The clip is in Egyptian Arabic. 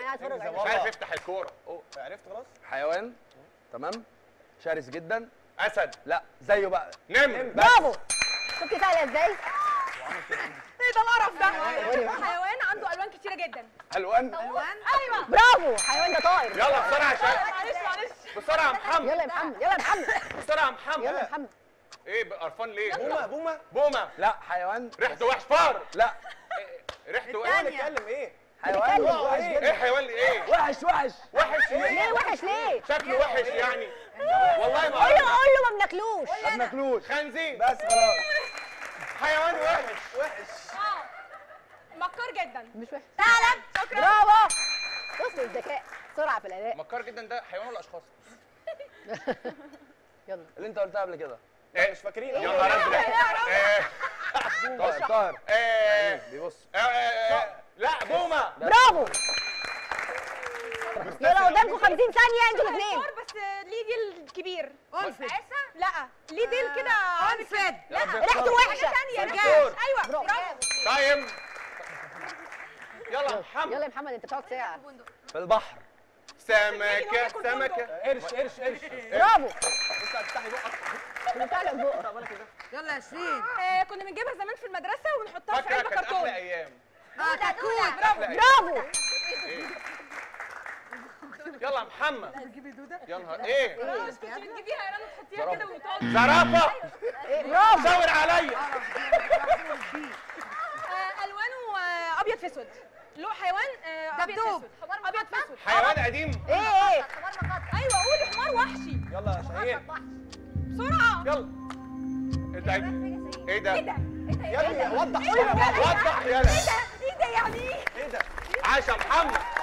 قاعد اتفرج عليه. مش عارف يفتح الكوره عرفت خلاص حيوان تمام شرس جدا اسد لا زيه بقى نمر برافو شفت سهله ازاي؟ ايه ده القرف ده حيوان عنده الوان كتيره جدا الوان ايوه برافو حيوان ده طائر يلا بسرعه يا شباب معلش معلش بسرعه يا محمد يلا يا محمد يلا يا محمد بسرعه يا محمد يلا يا محمد ايه قرفان ليه بومه بومه بومه لا حيوان ريحته وحش فار لا ريحته هو وحش نتكلم ايه حيوان اتكلم. وحش ايه جدا حيوان ايه وحش وحش وحش ليه ليه وحش ليه؟ شكله وحش يعني والله ما قول له أعرف. قول له ما بناكلوش ما بناكلوش خنزير بس خلاص حيوان وحش وحش اه مكار جدا مش وحش ثعلب شكرا برافو بص الذكاء سرعه في الاداء مكار جدا ده حيوان ولا اشخاص يلا اللي انت قلتها قبل كده إيه؟ مش فاكرين يا نهار ازرق إيه، طاهر طاهر إيه، بيبص إيه، إيه، لا بومه برافو يلا قدامكم 50 ثانيه انتوا الاثنين مكار بس ليه ديل كبير انفد لا ليه ديل كده انفد يا رب ريحته يختار. وحشه ثانيه دكتور. ايوه برافو. برافو تايم يلا يلا محمد يا محمد انت بتقعد ساعه في البحر سمكه سمكه قرش قرش قرش برافو بص هتفتحي بقك بتاع لك بقى يلا يا شيرين آه، كنا بنجيبها زمان في المدرسه ونحطها في فاكره علبه كانت احلى كرتون ايام اه كتكوت احلى ايام برافو يلا يا محمد تجيبي دوده يا نهار ايه مش كنت بتجيبيها يا رنا تحطيها كده وتقعد زرافه إيه، برافو شاور عليا آه، الوانه آه، ابيض في اسود له حيوان آه، ابيض في دبدوب. اسود ابيض في اسود حيوان قديم ايه ايه ايوه قولي حمار وحشي يلا يا شهير بسرعه يلا ايه ده ايه ده ايه ده يلا وضح وضح يلا ايه ده يعني ايه ايه ده عاش يا محمد